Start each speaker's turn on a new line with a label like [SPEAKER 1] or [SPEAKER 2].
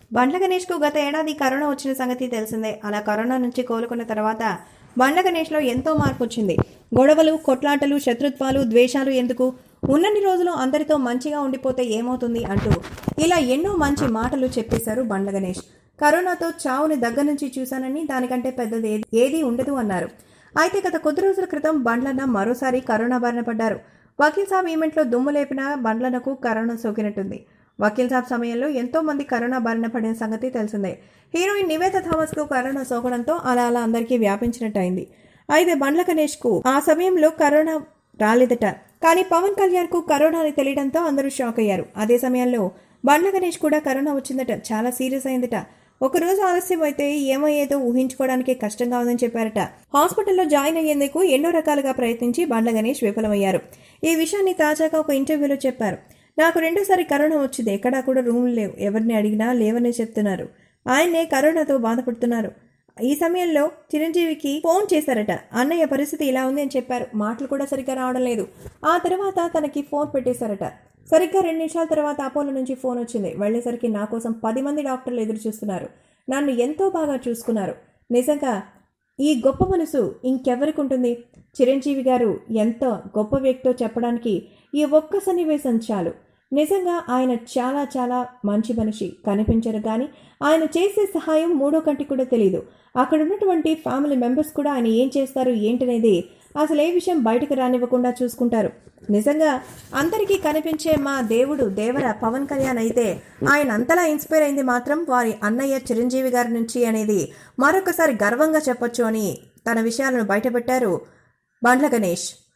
[SPEAKER 1] బండ్ల గణేష్కు గత ఏడాది కరోనా వచ్చిన సంగతి తెలిసిందే అలా కరోనా నుంచి కోలుకున్న తర్వాత బండ్ల గణేష్లో ఎంతో మార్పు వచ్చింది గొడవలు కొట్లాటలు శత్రుత్వాలు ద్వేషాలు ఎందుకు ఉన్నన్ని రోజులు అందరితో మంచిగా ఉండిపోతే ఏమవుతుంది అంటూ ఇలా ఎన్నో మంచి మాటలు చెప్పేశారు బండ్ల గణేష్ కరోనాతో చావుని దగ్గర నుంచి చూశానని దానికంటే పెద్దది ఏది- ఏదీ ఉండదు అన్నారు అయితే గత కొద్ది రోజుల క్రితం బండ్లన్న మరోసారి కరోనా బారిన పడ్డారు వకీల్ సాబ్ ఈవెంట్లో దుమ్ము లేపిన బండ్లనకు కరోనా సోకినట్టుంది వకీల్ సాబ్ సమయంలో ఎంతో మంది కరోనా బారిన పడిన సంగతి తెలిసిందే హీరోయిన్ నివేద థామస్ కు కరోనా సోకడంతో అలా అలా అందరికీ వ్యాపించినట్టయింది అయితే బండ్ల గణేష్ కు ఆ సమయంలో కరోనా రాలేదట కానీ పవన్ కళ్యాణ్ కు కరోనా అని తెలియడంతో అందరూ షాక్ అయ్యారు అదే సమయంలో బండ్ల గణేష్ కూడా కరోనా వచ్చిందట చాలా సీరియస్ అయిందట ఒక రోజు ఆలస్యం అయితే ఏమయ్యేదో ఊహించుకోవడానికి కష్టంగా ఉందని చెప్పారట హాస్పిటల్లో జాయిన్ అయ్యేందుకు ఎన్నో రకాలుగా ప్రయత్నించి బండ్ల గణేష్ విఫలమయ్యారు ఈ విషయాన్ని తాజాగా ఒక ఇంటర్వ్యూలో చెప్పారు నాకు రెండోసారి కరోనా వచ్చింది ఎక్కడా కూడా రూములు లేవు ఎవరిని అడిగినా లేవనే చెప్తున్నారు ఆయనే కరోనాతో బాధపడుతున్నారు ఈ సమయంలో చిరంజీవికి ఫోన్ చేశారట అన్నయ్య పరిస్థితి ఇలా ఉంది అని చెప్పారు మాటలు కూడా సరిగ్గా రావడం లేదు ఆ తర్వాత తనకి ఫోన్ పెట్టేశారట సరిగ్గా రెండు నిమిషాల తర్వాత అపోలో నుంచి ఫోన్ వచ్చింది వెళ్ళేసరికి నా కోసం పది మంది డాక్టర్లు ఎదురు చూస్తున్నారు నన్ను ఎంతో బాగా చూసుకున్నారు నిజంగా ఈ గొప్ప మనసు ఇంకెవరికి ఉంటుంది చిరంజీవి గారు ఎంత గొప్ప వ్యక్తో చెప్పడానికి ఈ ఒక్క సన్నివేశం చాలు నిజంగా ఆయన చాలా చాలా మంచి మనిషి కనిపించరు కానీ ఆయన చేసే సహాయం మూడో కంటికి కూడా తెలియదు అక్కడ ఉన్నటువంటి ఫ్యామిలీ మెంబర్స్ కూడా ఆయన ఏం చేస్తారు ఏంటనేది అసలు ఏ విషయం బయటకు రానివ్వకుండా చూసుకుంటారు నిజంగా అందరికీ కనిపించే మా దేవుడు దేవర పవన్ కళ్యాణ్ అయితే ఆయన అంతలా ఇన్స్పైర్ అయింది మాత్రం వారి అన్నయ్య చిరంజీవి గారి నుంచి అనేది మరొకసారి గర్వంగా చెప్పొచ్చు అని తన విషయాలను బయటపెట్టారు బండ్ల గణేష్